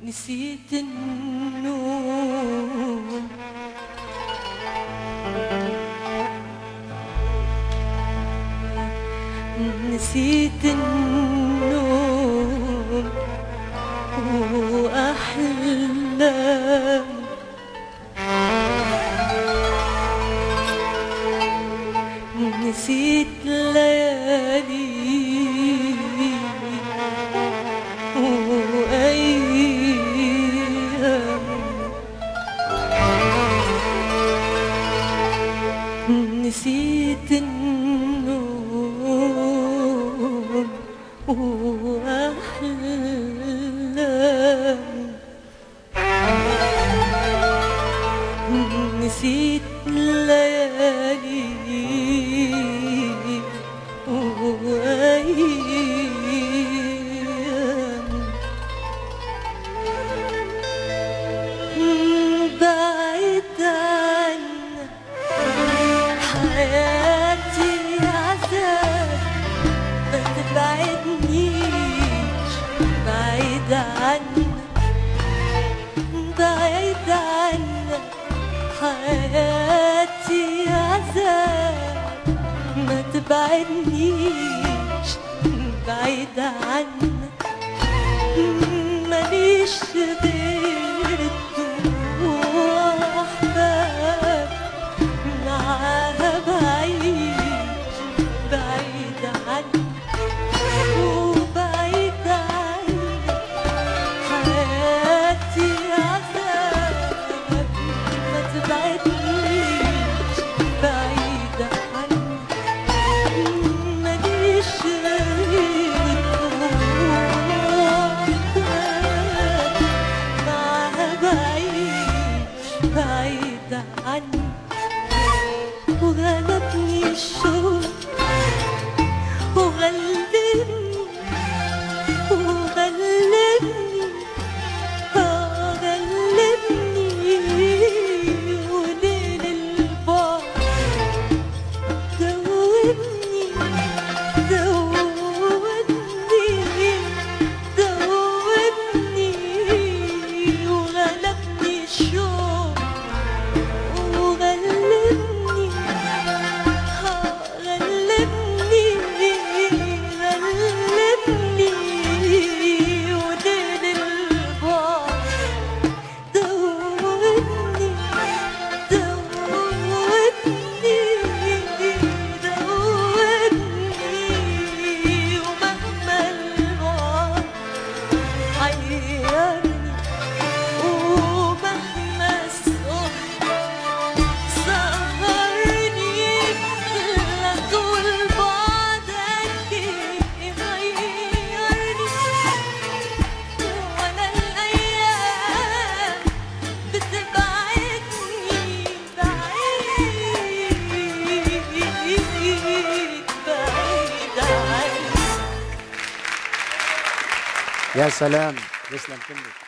نسيت النوم نسيت النوم وأحلام نسيت ليالي وأيام نسيت النوم وأحلام نسيت الليالي وأيام بعيد عنك حياتي عذاب ما تبعدنيش بعيد عنك بعيد عنك حياتي عذاب ما تبعدنيش بعيد عنك ماليش غير الدموع أحباب معاها بعيش بعيد عنك وبعيد عنك حياتي عذاب ما تبعدنيش بعيد عنك ماليش غير الدموع معاها بعيش بعيد عنك وغلبني الشوق وغلبني وغلبني آه غلبني وليل البعد دوبني دوبني دوبني وغلبني الشوق وغلبني غلبني غلبني وليل البعد دوبني دوبني دوبني ومهما البعد حيرني ومهما الصبح سهرني لا طول بعدك يغيرني ولا الأيام بتبعدني بعيد بعيد عنك يا سلام تسلم كلمة